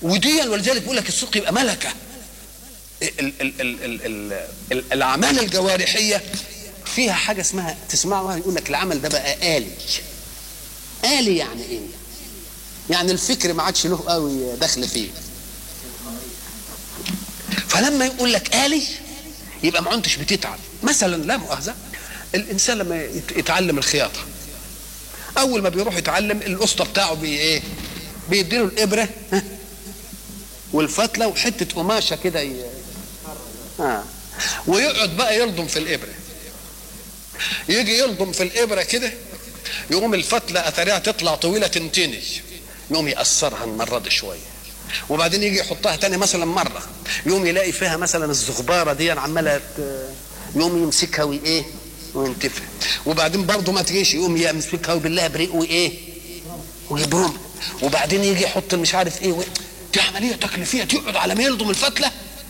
ودي ولذلك بيقول لك الصدق يبقى ملكه ال ال ال ال ال ال الاعمال الجوارحيه فيها حاجه اسمها تسمعها يقول لك العمل ده بقى آلي آلي يعني ايه؟ يعني الفكر ما عادش له قوي دخل فيه فلما يقول لك آلي يبقى ما عدتش بتتعب مثلا لا مؤاخذه الانسان لما يت- يتعلم الخياطه اول ما بيروح يتعلم الاسطى بتاعه بي ايه بيديله الابره ها، والفتله وحته قماشه كده ي... آه. ويقعد بقى يلضم في الابره يجي يلضم في الابره كده يقوم الفتله اثرها تطلع طويله تنتني يقوم يقصرها المره دي شويه وبعدين يجي يحطها تاني مثلا مره يقوم يلاقي فيها مثلا الزغباره دي عماله ت- يقوم يمسكها وايه وينتفع وبعدين برضه ما تجيش يقوم يمسكها وبالله بريق وايه ويبرمها وبعدين يجي يحط مش عارف ايه و... دي عمليه تكليفيه يقعد على ما يلضم الفتله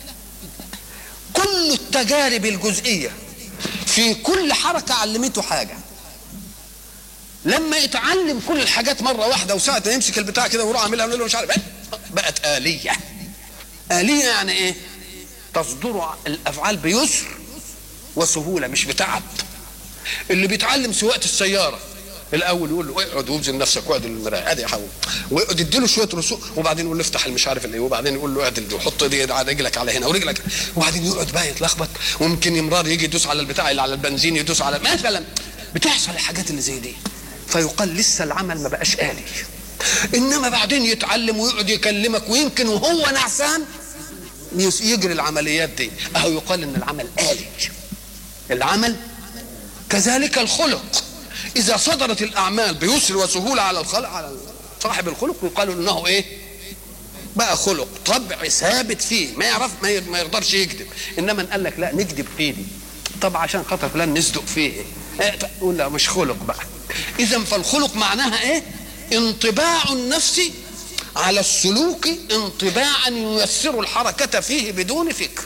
كل التجارب الجزئيه في كل حركه علمته حاجه لما يتعلم كل الحاجات مره واحده وساعه ما يمسك البتاع كده ويروح عاملها ويقول له مش عارف إيه، بقت آلية آلية يعني ايه تصدر الافعال بيسر وسهوله مش بتعب اللي بيتعلم سواقه السياره الاول يقول له اقعد وابذل نفسك واقعد المرايه ادي يا حبيبي ويقعد يديله شويه رسوم وبعدين يقول له افتح المش عارف اللي وبعدين يقول له اعدل دي وحط دي على رجلك على هنا ورجلك وبعدين يقعد بقى يتلخبط وممكن يمرار يجي يدوس على البتاع اللي على البنزين يدوس على مثلا بتحصل الحاجات اللي زي دي فيقال لسه العمل ما بقاش آلي انما بعدين يتعلم ويقعد يكلمك ويمكن وهو نعسان يس- يجري العمليات دي اهو يقال ان العمل آلي العمل كذلك الخلق اذا صدرت الاعمال بيسر وسهوله على الخلق على صاحب الخلق يقال انه ايه بقى خلق طبع ثابت فيه ما يعرف ما ي- ما يقدرش يكذب انما إن قال لك لا نكذب فيه دي طب عشان خاطر فلان نصدق فيه إيه؟ تقول لا مش خلق بقى اذا فالخلق معناها ايه انطباع النفس على السلوك انطباعا ييسر الحركه فيه بدون فكر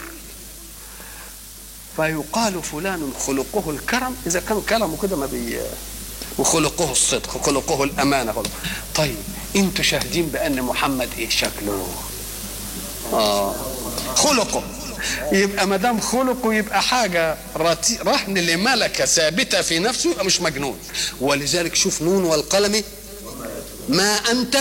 فيقال فلان خلقه الكرم اذا كان كرمه كده ما بي وخلقه الصدق وخلقه الامانه خلق. طيب انتوا شاهدين بان محمد ايه شكله اه خلقه يبقى ما دام خلقه يبقى حاجه رتي- رهن لملكه ثابته في نفسه يبقى مش مجنون ولذلك شوف نون والقلم ما انت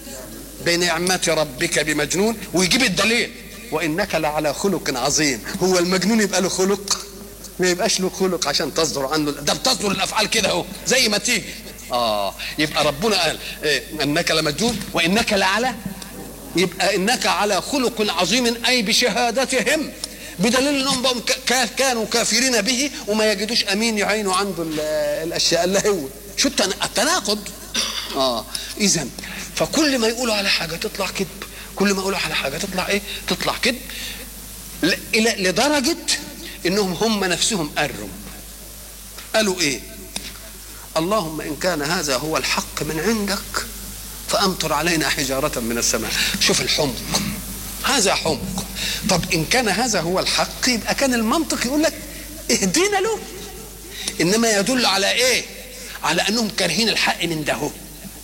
بنعمه ربك بمجنون ويجيب الدليل وانك لعلى خلق عظيم هو المجنون يبقى له خلق ما يبقاش له خلق عشان تصدر عنه ده بتصدر الافعال كده اهو زي ما تيجي اه يبقى ربنا قال إيه انك لمجنون وانك لعلى يبقى انك على خلق عظيم اي بشهادتهم بدليل انهم بقوا كا- كانوا كافرين به وما يجدوش امين يعينوا عنده ال- الاشياء اللي هو شو التنا- التناقض اه اذا فكل ما يقولوا على حاجه تطلع كذب كل ما يقولوا على حاجه تطلع ايه تطلع كذب ل- الى لدرجه انهم هم نفسهم قروا قالوا ايه اللهم ان كان هذا هو الحق من عندك فامطر علينا حجاره من السماء شوف الحمق هذا حمق طب ان كان هذا هو الحق يبقى كان المنطق يقول لك اهدينا له انما يدل على ايه على انهم كارهين الحق من ده هو.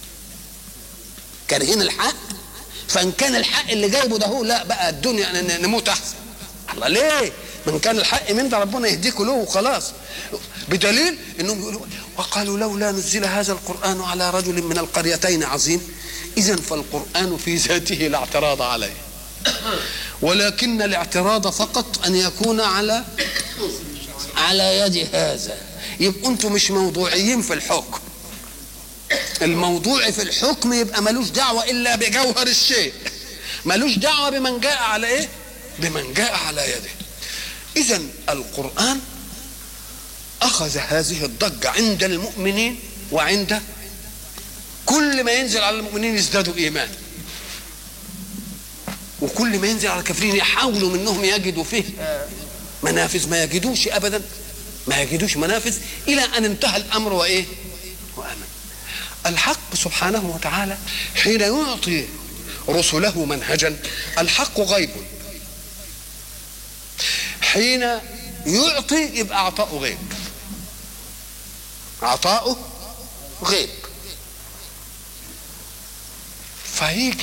كارهين الحق فان كان الحق اللي جايبه ده هو لا بقى الدنيا ن- ن- نموت احسن الله ليه من كان الحق من ده ربنا يهديكوا له وخلاص بدليل انهم يقولوا وقالوا لولا نزل هذا القران على رجل من القريتين عظيم اذا فالقران في ذاته لا اعتراض عليه ولكن الاعتراض فقط ان يكون على على يد هذا يبقوا انتم مش موضوعيين في الحكم الموضوع في الحكم يبقى ملوش دعوة إلا بجوهر الشيء ملوش دعوة بمن جاء على إيه بمن جاء على يده إذا القرآن أخذ هذه الضجة عند المؤمنين وعند كل ما ينزل على المؤمنين يزدادوا إيمان وكل ما ينزل على الكافرين يحاولوا منهم يجدوا فيه آه، منافذ ما يجدوش أبدا ما يجدوش منافذ إلى أن انتهى الأمر وإيه وآمن الحق سبحانه وتعالى حين يعطي رسله منهجا الحق غيب حين يعطي يبقى عطاؤه غيب عطاؤه غيب فهيجي